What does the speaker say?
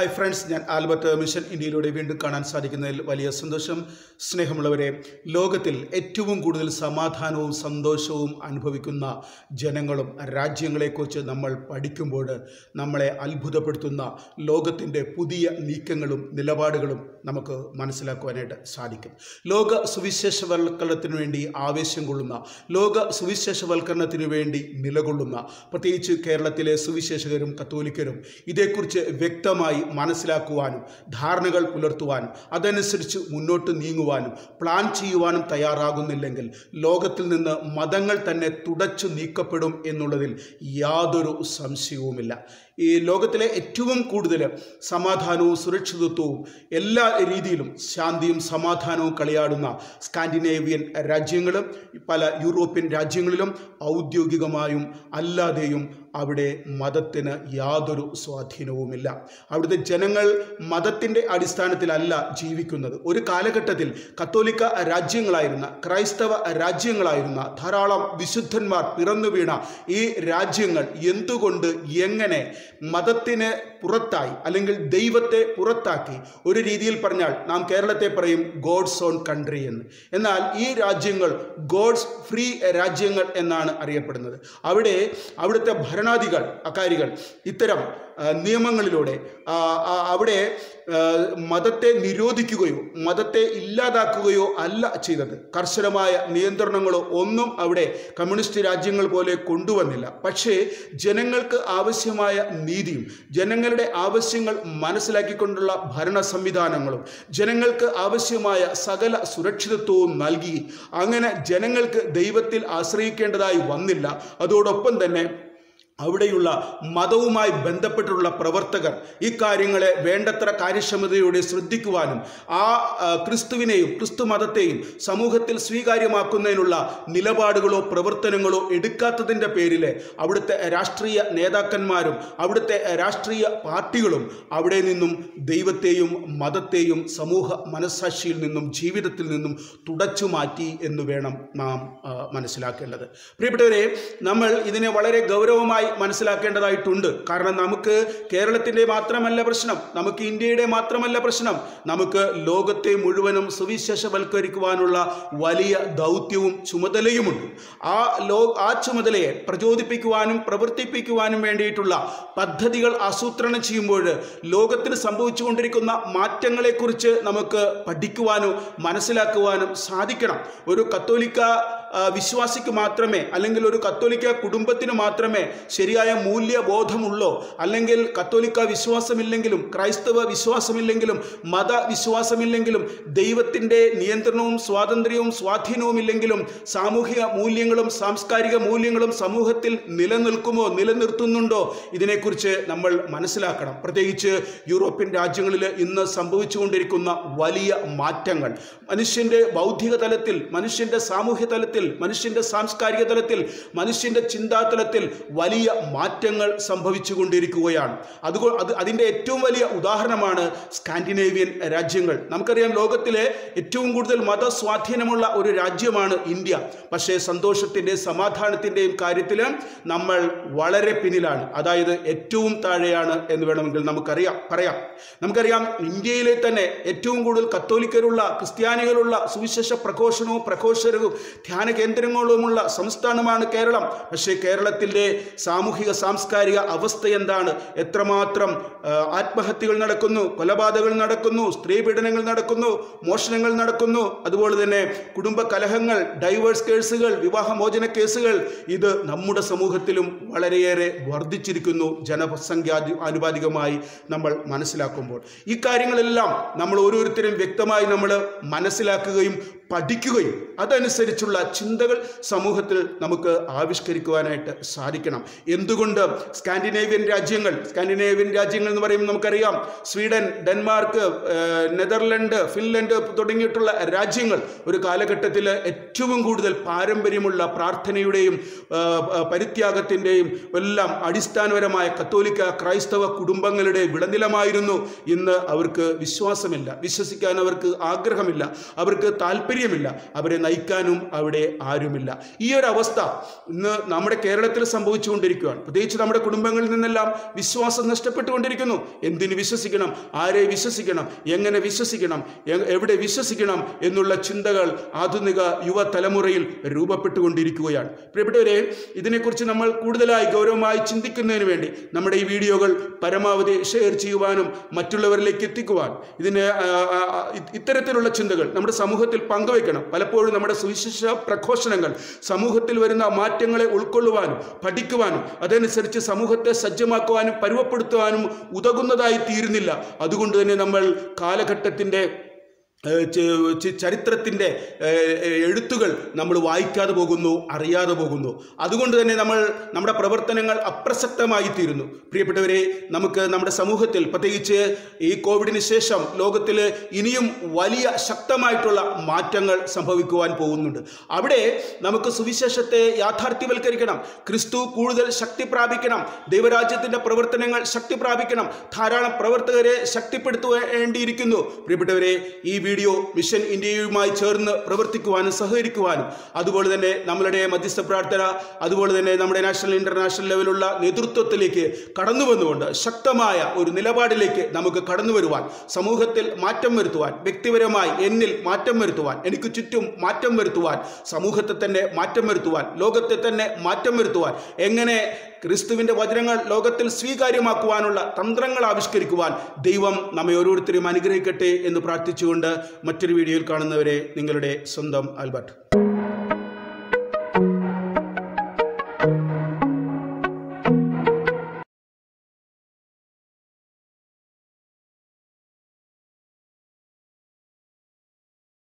hi friends ഞാൻ Albert mission ഇന്ത്യയിലൂടെ വീണ്ടും കാണാൻ സാധിക്കുന്നതിൽ വലിയ സന്തോഷം സ്നേഹമുള്ളവരെ ലോകത്തിൽ ഏറ്റവും കൂടുതൽ സമാധാനവും സന്തോഷവും അനുഭവിക്കുന്ന ജനങ്ങളും രാജ്യങ്ങളെക്കുറിച്ച് നമ്മൾ പഠിക്കുമ്പോൾ നമ്മളെ അത്ഭുതപ്പെടുത്തുന്ന ലോകത്തിൻ്റെ പുതിയ നീക്കങ്ങളും നിലപാടുകളും നമുക്ക് മനസ്സിലാക്കുവാനായിട്ട് സാധിക്കും ലോക സുവിശേഷവൽക്കരണത്തിന് വേണ്ടി ആവേശം കൊള്ളുന്ന ലോക സുവിശേഷവൽക്കരണത്തിന് വേണ്ടി നിലകൊള്ളുന്ന പ്രത്യേകിച്ച് കേരളത്തിലെ സുവിശേഷകരും കത്തോലിക്കരും ഇതേക്കുറിച്ച് വ്യക്തമായി മനസ്സിലാക്കുവാനും ധാരണകൾ പുലർത്തുവാനും അതനുസരിച്ച് മുന്നോട്ട് നീങ്ങുവാനും പ്ലാൻ ചെയ്യുവാനും തയ്യാറാകുന്നില്ലെങ്കിൽ ലോകത്തിൽ നിന്ന് മതങ്ങൾ തന്നെ തുടച്ചു നീക്കപ്പെടും എന്നുള്ളതിൽ യാതൊരു സംശയവുമില്ല ഈ ലോകത്തിലെ ഏറ്റവും കൂടുതൽ സമാധാനവും സുരക്ഷിതത്വവും എല്ലാ രീതിയിലും ശാന്തിയും സമാധാനവും കളിയാടുന്ന സ്കാൻഡിനേവിയൻ രാജ്യങ്ങളും പല യൂറോപ്യൻ രാജ്യങ്ങളിലും ഔദ്യോഗികമായും അല്ലാതെയും അവിടെ മതത്തിന് യാതൊരു സ്വാധീനവുമില്ല അവിടുത്തെ ജനങ്ങൾ മതത്തിൻ്റെ അടിസ്ഥാനത്തിലല്ല ജീവിക്കുന്നത് ഒരു കാലഘട്ടത്തിൽ കത്തോലിക്ക രാജ്യങ്ങളായിരുന്ന ക്രൈസ്തവ രാജ്യങ്ങളായിരുന്ന ധാരാളം വിശുദ്ധന്മാർ പിറന്നു വീണ ഈ രാജ്യങ്ങൾ എന്തുകൊണ്ട് എങ്ങനെ മതത്തിന് പുറത്തായി അല്ലെങ്കിൽ ദൈവത്തെ പുറത്താക്കി ഒരു രീതിയിൽ പറഞ്ഞാൽ നാം കേരളത്തെ പറയും ഗോഡ്സ് ഓൺ കൺട്രി എന്ന് എന്നാൽ ഈ രാജ്യങ്ങൾ ഗോഡ്സ് ഫ്രീ രാജ്യങ്ങൾ എന്നാണ് അറിയപ്പെടുന്നത് അവിടെ അവിടുത്തെ ഭരണാധികൾ അക്കാരികൾ ഇത്തരം ആ, നിയമങ്ങളിലൂടെ ആ, ആ, അവിടെ ആ, മതത്തെ നിരോധിക്കുകയോ മതത്തെ ഇല്ലാതാക്കുകയോ അല്ല ചെയ്തത് കർശനമായ നിയന്ത്രണങ്ങളോ ഒന്നും അവിടെ കമ്മ്യൂണിസ്റ്റ് രാജ്യങ്ങൾ പോലെ കൊണ്ടുവന്നില്ല പക്ഷേ ജനങ്ങൾക്ക് ആവശ്യമായ നീതിയും ജനങ്ങളുടെ ആവശ്യങ്ങൾ മനസ്സിലാക്കിക്കൊണ്ടുള്ള ഭരണ സംവിധാനങ്ങളും ജനങ്ങൾക്ക് ആവശ്യമായ സകല സുരക്ഷിതത്വവും നൽകി അങ്ങനെ ജനങ്ങൾക്ക് ദൈവത്തിൽ ആശ്രയിക്കേണ്ടതായി വന്നില്ല അതോടൊപ്പം തന്നെ അവിടെയുള്ള മതവുമായി ബന്ധപ്പെട്ടുള്ള പ്രവർത്തകർ ഈ കാര്യങ്ങളെ വേണ്ടത്ര കാര്യക്ഷമതയോടെ ശ്രദ്ധിക്കുവാനും ആ ആ, ക്രിസ്തുവിനെയും ക്രിസ്തു മതത്തെയും സമൂഹത്തിൽ സ്വീകാര്യമാക്കുന്നതിനുള്ള നിലപാടുകളോ പ്രവർത്തനങ്ങളോ എടുക്കാത്തതിൻ്റെ പേരിൽ അവിടുത്തെ രാഷ്ട്രീയ നേതാക്കന്മാരും അവിടുത്തെ രാഷ്ട്രീയ പാർട്ടികളും അവിടെ നിന്നും ദൈവത്തെയും മതത്തെയും സമൂഹ മനസ്സാക്ഷിയിൽ നിന്നും ജീവിതത്തിൽ നിന്നും തുടച്ചു മാറ്റി എന്ന് വേണം നാം ആ, മനസ്സിലാക്കേണ്ടത് പ്രിയപ്പെട്ടവരെ നമ്മൾ ഇതിനെ വളരെ ഗൗരവമായി മനസ്സിലാക്കേണ്ടതായിട്ടുണ്ട് കാരണം നമുക്ക് കേരളത്തിൻ്റെ മാത്രമല്ല പ്രശ്നം നമുക്ക് ഇന്ത്യയുടെ മാത്രമല്ല പ്രശ്നം നമുക്ക് ലോകത്തെ മുഴുവനും സുവിശേഷവൽക്കരിക്കുവാനുള്ള വലിയ ദൗത്യവും ചുമതലയുമുണ്ട് ആ ലോ ആ ചുമതലയെ പ്രചോദിപ്പിക്കുവാനും പ്രവർത്തിപ്പിക്കുവാനും വേണ്ടിയിട്ടുള്ള പദ്ധതികൾ ആസൂത്രണം ചെയ്യുമ്പോൾ ലോകത്തിന് സംഭവിച്ചുകൊണ്ടിരിക്കുന്ന മാറ്റങ്ങളെക്കുറിച്ച് നമുക്ക് പഠിക്കുവാനും മനസ്സിലാക്കുവാനും സാധിക്കണം ഒരു കത്തോലിക്ക ആ, വിശ്വാസിക്ക് മാത്രമേ അല്ലെങ്കിൽ ഒരു കത്തോലിക്ക കുടുംബത്തിന് മാത്രമേ ശരിയായ മൂല്യബോധമുള്ളോ അല്ലെങ്കിൽ കത്തോലിക്ക വിശ്വാസമില്ലെങ്കിലും ക്രൈസ്തവ വിശ്വാസമില്ലെങ്കിലും മത വിശ്വാസമില്ലെങ്കിലും ദൈവത്തിൻ്റെ നിയന്ത്രണവും സ്വാതന്ത്ര്യവും സ്വാധീനവുമില്ലെങ്കിലും സാമൂഹിക മൂല്യങ്ങളും സാംസ്കാരിക മൂല്യങ്ങളും സമൂഹത്തിൽ നിലനിൽക്കുമോ നിലനിർത്തുന്നുണ്ടോ ഇതിനെക്കുറിച്ച് നമ്മൾ മനസ്സിലാക്കണം പ്രത്യേകിച്ച് യൂറോപ്യൻ രാജ്യങ്ങളിൽ ഇന്ന് സംഭവിച്ചുകൊണ്ടിരിക്കുന്ന വലിയ മാറ്റങ്ങൾ മനുഷ്യൻ്റെ ബൗദ്ധിക തലത്തിൽ മനുഷ്യൻ്റെ സാമൂഹ്യ തലത്തിൽ മനുഷ്യൻ്റെ സാംസ്കാരിക തലത്തിൽ മനുഷ്യൻ്റെ ചിന്താതലത്തിൽ വലിയ മാറ്റങ്ങൾ സംഭവിച്ചു കൊണ്ടിരിക്കുകയാണ് അതുകൊണ്ട് അത് അതിൻ്റെ ഏറ്റവും വലിയ ഉദാഹരണമാണ് സ്കാൻഡിനേവിയൻ രാജ്യങ്ങൾ നമുക്കറിയാം ലോകത്തിലെ ഏറ്റവും കൂടുതൽ മതസ്വാധീനമുള്ള ഒരു രാജ്യമാണ് ഇന്ത്യ പക്ഷേ സന്തോഷത്തിൻ്റെ സമാധാനത്തിൻ്റെയും കാര്യത്തിൽ നമ്മൾ വളരെ പിന്നിലാണ് അതായത് ഏറ്റവും താഴെയാണ് എന്ന് വേണമെങ്കിൽ നമുക്കറിയാം പറയാം നമുക്കറിയാം ഇന്ത്യയിലെ തന്നെ ഏറ്റവും കൂടുതൽ കത്തോലിക്കരുള്ള ക്രിസ്ത്യാനികളുള്ള സുവിശേഷ പ്രഘോഷണവും പ്രഘോഷരവും ധ്യാന കേന്ദ്രങ്ങളുമുള്ള സംസ്ഥാനമാണ് കേരളം പക്ഷേ കേരളത്തിൻ്റെ സാമൂഹിക സാംസ്കാരിക അവസ്ഥ എന്താണ് എത്രമാത്രം ആ, ആത്മഹത്യകൾ നടക്കുന്നു കൊലപാതകങ്ങൾ നടക്കുന്നു സ്ത്രീ പീഡനങ്ങൾ നടക്കുന്നു മോഷണങ്ങൾ നടക്കുന്നു അതുപോലെ തന്നെ കുടുംബ കലഹങ്ങൾ ഡൈവേഴ്സ് കേസുകൾ വിവാഹമോചന കേസുകൾ ഇത് നമ്മുടെ സമൂഹത്തിലും വളരെയേറെ വർദ്ധിച്ചിരിക്കുന്നു ജനസംഖ്യാ ആനുപാതികമായി നമ്മൾ മനസ്സിലാക്കുമ്പോൾ ഈ കാര്യങ്ങളെല്ലാം നമ്മൾ ഓരോരുത്തരും വ്യക്തമായി നമ്മൾ മനസ്സിലാക്കുകയും പഠിക്കുകയും അതനുസരിച്ചുള്ള ചിന്തകൾ സമൂഹത്തിൽ നമുക്ക് ആവിഷ്കരിക്കുവാനായിട്ട് സാധിക്കണം എന്തുകൊണ്ട് സ്കാൻഡിനേവിയൻ രാജ്യങ്ങൾ സ്കാൻഡിനേവിയൻ രാജ്യങ്ങൾ എന്ന് പറയുമ്പോൾ നമുക്കറിയാം സ്വീഡൻ ഡെൻമാർക്ക് ഏഹ്, നെതർലൻഡ് ഫിൻലൻഡ് തുടങ്ങിയിട്ടുള്ള രാജ്യങ്ങൾ ഒരു കാലഘട്ടത്തിൽ ഏറ്റവും കൂടുതൽ പാരമ്പര്യമുള്ള പ്രാർത്ഥനയുടെയും ഏഹ്, ഏഹ്, പരിത്യാഗത്തിൻ്റെയും എല്ലാം അടിസ്ഥാനപരമായ കത്തോലിക്ക ക്രൈസ്തവ കുടുംബങ്ങളുടെ വിളനിലമായിരുന്നു ഇന്ന് അവർക്ക് വിശ്വാസമില്ല വിശ്വസിക്കാൻ അവർക്ക് ആഗ്രഹമില്ല അവർക്ക് താല്പര്യം താല്പര്യമില്ല അവരെ നയിക്കാനും അവിടെ ആരുമില്ല ഈ ഒരു അവസ്ഥ ഇന്ന് നമ്മുടെ കേരളത്തിൽ സംഭവിച്ചുകൊണ്ടിരിക്കുകയാണ് പ്രത്യേകിച്ച് നമ്മുടെ കുടുംബങ്ങളിൽ നിന്നെല്ലാം വിശ്വാസം നഷ്ടപ്പെട്ടുകൊണ്ടിരിക്കുന്നു എന്തിന് വിശ്വസിക്കണം ആരെ വിശ്വസിക്കണം എങ്ങനെ വിശ്വസിക്കണം എ- എവിടെ വിശ്വസിക്കണം എന്നുള്ള ചിന്തകൾ ആധുനിക യുവതലമുറയിൽ രൂപപ്പെട്ടുകൊണ്ടിരിക്കുകയാണ് പ്രിയപ്പെട്ടവരെ ഇതിനെക്കുറിച്ച് നമ്മൾ കൂടുതലായി ഗൗരവമായി ചിന്തിക്കുന്നതിന് വേണ്ടി നമ്മുടെ ഈ വീഡിയോകൾ പരമാവധി ഷെയർ ചെയ്യുവാനും മറ്റുള്ളവരിലേക്ക് എത്തിക്കുവാൻ ഇതിന് ആ, ആ, ആ, ഇ- ഇത്തരത്തിലുള്ള ചിന്തകൾ നമ്മുടെ സമൂഹത്തിൽ പങ്കുവയ്ക്കണം പലപ്പോഴും നമ്മുടെ സുവിശേഷ പ്രഘോഷണങ്ങൾ സമൂഹത്തിൽ വരുന്ന മാറ്റങ്ങളെ ഉൾക്കൊള്ളുവാനും പഠിക്കുവാനും അതനുസരിച്ച് സമൂഹത്തെ സജ്ജമാക്കുവാനും പരുവപ്പെടുത്തുവാനും ഉതകുന്നതായി തീരുന്നില്ല അതുകൊണ്ട് തന്നെ നമ്മൾ കാലഘട്ടത്തിൻ്റെ ഏഹ് ച- ച- ചരിത്രത്തിൻ്റെ ഏഹ്, എഴുത്തുകൾ നമ്മൾ വായിക്കാതെ പോകുന്നു അറിയാതെ പോകുന്നു അതുകൊണ്ട് തന്നെ നമ്മൾ നമ്മുടെ പ്രവർത്തനങ്ങൾ അപ്രസക്തമായി തീരുന്നു പ്രിയപ്പെട്ടവരെ നമുക്ക് നമ്മുടെ സമൂഹത്തിൽ പ്രത്യേകിച്ച് ഈ കോവിഡിന് ശേഷം ലോകത്തിൽ ഇനിയും വലിയ ശക്തമായിട്ടുള്ള മാറ്റങ്ങൾ സംഭവിക്കുവാൻ പോകുന്നുണ്ട് അവിടെ നമുക്ക് സുവിശേഷത്തെ യാഥാർത്ഥ്യവൽക്കരിക്കണം ക്രിസ്തു കൂടുതൽ ശക്തി പ്രാപിക്കണം ദൈവരാജ്യത്തിൻ്റെ പ്രവർത്തനങ്ങൾ ശക്തി പ്രാപിക്കണം ധാരാളം പ്രവർത്തകരെ ശക്തിപ്പെടുത്തേണ്ടിയിരിക്കുന്നു പ്രിയപ്പെട്ടവരെ ഈ വീഡിയോ മിഷൻ ഇന്ത്യയുമായി ചേർന്ന് പ്രവർത്തിക്കുവാനും സഹകരിക്കുവാനും അതുപോലെ തന്നെ നമ്മളുടെ മധ്യസ്ഥ പ്രാർത്ഥന അതുപോലെ തന്നെ നമ്മുടെ നാഷണൽ ഇന്റർനാഷണൽ ലെവലുള്ള നേതൃത്വത്തിലേക്ക് കടന്നു വന്നുകൊണ്ട് ശക്തമായ ഒരു നിലപാടിലേക്ക് നമുക്ക് കടന്നു വരുവാൻ സമൂഹത്തിൽ മാറ്റം വരുത്തുവാൻ വ്യക്തിപരമായി എന്നിൽ മാറ്റം വരുത്തുവാൻ എനിക്ക് ചുറ്റും മാറ്റം വരുത്തുവാൻ സമൂഹത്തെ തന്നെ മാറ്റം വരുത്തുവാൻ ലോകത്തെ തന്നെ മാറ്റം വരുത്തുവാൻ എങ്ങനെ ക്രിസ്തുവിൻ്റെ വചനങ്ങൾ ലോകത്തിൽ സ്വീകാര്യമാക്കുവാനുള്ള തന്ത്രങ്ങൾ ആവിഷ്കരിക്കുവാൻ ദൈവം നമ്മെ ഓരോരുത്തരെയും അനുഗ്രഹിക്കട്ടെ എന്ന് പ്രാർത്ഥിച്ചുകൊണ്ട് മറ്റൊരു വീഡിയോയിൽ കാണുന്നവരെ നിങ്ങളുടെ സ്വന്തം ആൽബർട്ട്